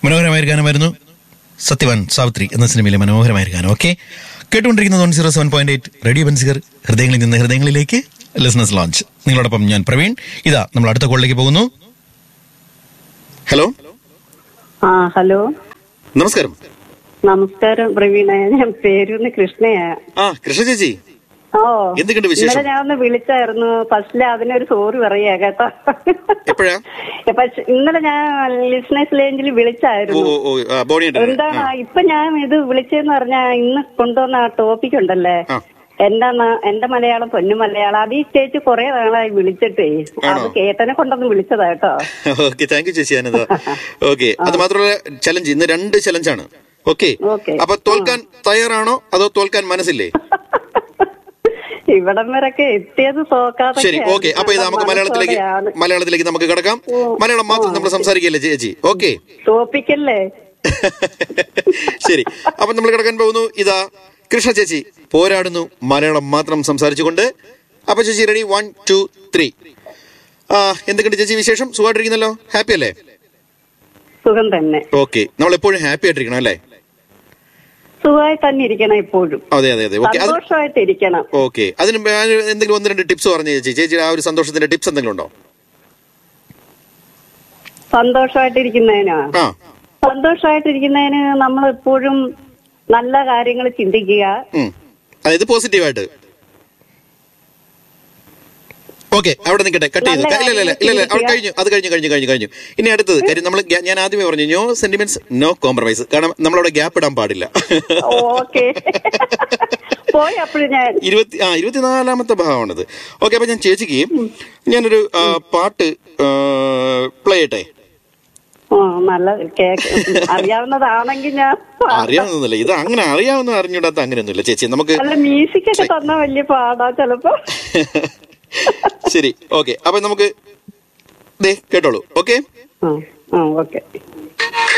മനോഹരമായ ഒരു ഗാനമായിരുന്നു സത്യവാൻ സാവിത്രി എന്ന സിനിമയിലെ മനോഹരമായ ഒരു ഗാനം ഓക്കെ കേട്ടുകൊണ്ടിരിക്കുന്നത് one zero seven point eight radio Benziger ഹൃദയങ്ങളിൽ നിന്ന് ഹൃദയങ്ങളിലേക്ക് ലിസണസ് ലോഞ്ച് നിങ്ങളോടൊപ്പം ഞാൻ പ്രവീൺ ഇതാ നമ്മൾ അടുത്ത കോളിലേക്ക് പോകുന്നു ഹലോ ആ ഹലോ നമസ്കാരം നമസ്കാരം പ്രവീണ ഞാൻ പേരൂന്ന് കൃഷ്ണയാ ആ കൃഷ്ണ ചേച്ചി ഓ എന്തൊക്കെയുണ്ട് വിശേഷം? ഇന്നലെ ഞാൻ ഒന്ന് വിളിച്ചായിരുന്നു ഫസ്റ്റില് അതിനൊരു സോറി പറയാ കേട്ടോ എപ്പോഴാ പക്ഷെ ഇന്നലെ ഞാൻ ലിസ്ണേഴ്സ് ലേഞ്ചിൽ ഓ വിളിച്ചായിരുന്നു ഓ, ഓ ആ, ബോണിയുണ്ട് എന്താണ് ഇപ്പൊ ഞാൻ ഇത് വിളിച്ചെന്ന് പറഞ്ഞാ ഇന്ന് കൊണ്ടുവന്ന ആ ടോപ്പിക് ഉണ്ടല്ലേ ആ. എന്റെ ന- എന്റെ മലയാളം പൊന്നു മലയാളം അത് ഈ ചേച്ചി കുറെ നാളായി വിളിച്ചിട്ടേ ആണോ? അത് കേട്ടനെ കൊണ്ടൊന്ന് വിളിച്ചതാ കേട്ടോ ഓക്കെ താങ്ക് യു ചേച്ചി ഞാനത് ഓക്കെ അത് മാത്രമല്ല ചലഞ്ച് ഇന്ന് രണ്ട് ചലഞ്ചാണ് ഓക്കെ Okay. അപ്പൊ തോൽക്കാൻ തയ്യാറാണോ അതോ തോൽക്കാൻ മനസ്സില്ലേ ഇവിടം വരൊക്കെ എത്തിയത് തോക്കാതെ ശരി ഓക്കെ അപ്പൊ ഇത് നമുക്ക് മലയാളത്തിലേക്ക് മലയാളത്തിലേക്ക് നമുക്ക് കിടക്കാം മലയാളം മാത്രം നമ്മൾ സംസാരിക്കല്ലേ ചേച്ചി ഓക്കെ തോപ്പിക്കല്ലേ ശരി അപ്പൊ നമ്മൾ കിടക്കാൻ പോകുന്നു ഇതാ കൃഷ്ണ ചേച്ചി പോരാടുന്നു മലയാളം മാത്രം സംസാരിച്ചുകൊണ്ട് അപ്പൊ ചേച്ചി റെഡി വൺ ടു ത്രീ ആ എന്തൊക്കെയുണ്ട് ചേച്ചി വിശേഷം സുഖമായിട്ടിരിക്കുന്നല്ലോ ഹാപ്പി അല്ലേ സുഖം തന്നെ ഓക്കെ നമ്മൾ എപ്പോഴും ഹാപ്പി ആയിട്ടിരിക്കണം അല്ലേ സുഖമായി തന്നെ ഇരിക്കണം എപ്പോഴും അതെ അതെ അതെ ഓക്കെ അത് സന്തോഷമായിട്ട് ഇരിക്കണം ഓക്കെ അതിന് മുമ്പ് ഞാൻ എന്തെങ്കിലും ഒന്ന് രണ്ട് ടിപ്സ് പറഞ്ഞു ചേച്ചി ചേച്ചിയുടെ ആ ഒരു സന്തോഷത്തിന്റെ ടിപ്സ് എന്തെങ്കിലും ഉണ്ടോ സന്തോഷമായിട്ടിരിക്കുന്നതിനോ ആ സന്തോഷമായിട്ടിരിക്കുന്നതിന് നമ്മൾ എപ്പോഴും നല്ല കാര്യങ്ങൾ ചിന്തിക്കുക ഉം. അതായത് പോസിറ്റീവായിട്ട് ഓക്കെ അവിടെ നിൽക്കട്ടെ കട്ട് ചെയ്തു നല്ല ഇല്ല ഇല്ല ഇല്ല ഇല്ല ഇല്ല അവിടെ കഴിഞ്ഞു അത് കഴിഞ്ഞു കഴിഞ്ഞു കഴിഞ്ഞു കഴിഞ്ഞു ഇനി അടുത്തത് കാര്യം നമ്മൾ ഞാൻ ആദ്യമേ പറഞ്ഞു നോ സെന്റിമെന്റ്സ് നോ കോംപ്രമൈസ് കാരണം നമ്മളവിടെ ഗ്യാപ്പ് ഇടാൻ പാടില്ല ഓക്കെ പോയി അപ്പോഴും ഞാൻ ഇരുപത്തി ആ ഇരുപത്തിനാലാമത്തെ ഭാഗമാണിത് ഓക്കെ അപ്പൊ ഞാൻ ചേച്ചിക്ക് ഞാനൊരു ആ, പാട്ട് പ്ലേ ചെയ്യട്ടെ ഓ നല്ല കേക്ക് അറിയാവുന്നതാണെങ്കിൽ ഞാൻ അറിയാവുന്നതല്ല ഇത് അങ്ങനെ അറിയാവുന്ന അറിഞ്ഞൂടാത്ത അങ്ങനെയൊന്നുമില്ല ചേച്ചി നമുക്ക് അല്ല മ്യൂസിക് ഒക്കെ തന്നാ വലിയ പാടാ ചെലപ്പോ ശരി ഓക്കെ അപ്പൊ നമുക്ക് ദേ കേട്ടോളൂ ഓക്കെ ആ ആ ഓക്കെ